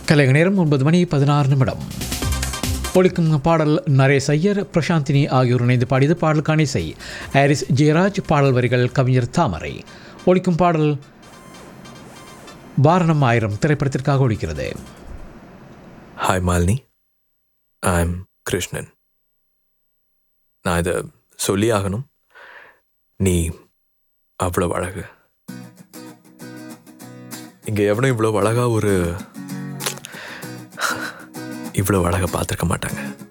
கலைக நேரம் ஒன்பது மணி பதினாறு நிமிடம் ஒழிக்கும் பாடல் நரேஷ் ஐயர் பிரசாந்தினி ஆகியோர் இணைந்து பாடியது பாடலுக்கான இசை ஹாரிஸ் ஜெயராஜ் பாடல் வரிகள் கவிஞர் தாமரை ஒழிக்கும் பாடல் வாரணம் ஆயிரம் திரைப்படத்திற்காக ஒழிக்கிறது hi Malini I am Krishnan நான் இதை சொல்லி ஆகணும் நீ அவ்வளோ அழகு இங்கே எவனும் இவ்வளோ அழகா ஒரு இவ்வளோ அழகை பார்த்துருக்க மாட்டாங்க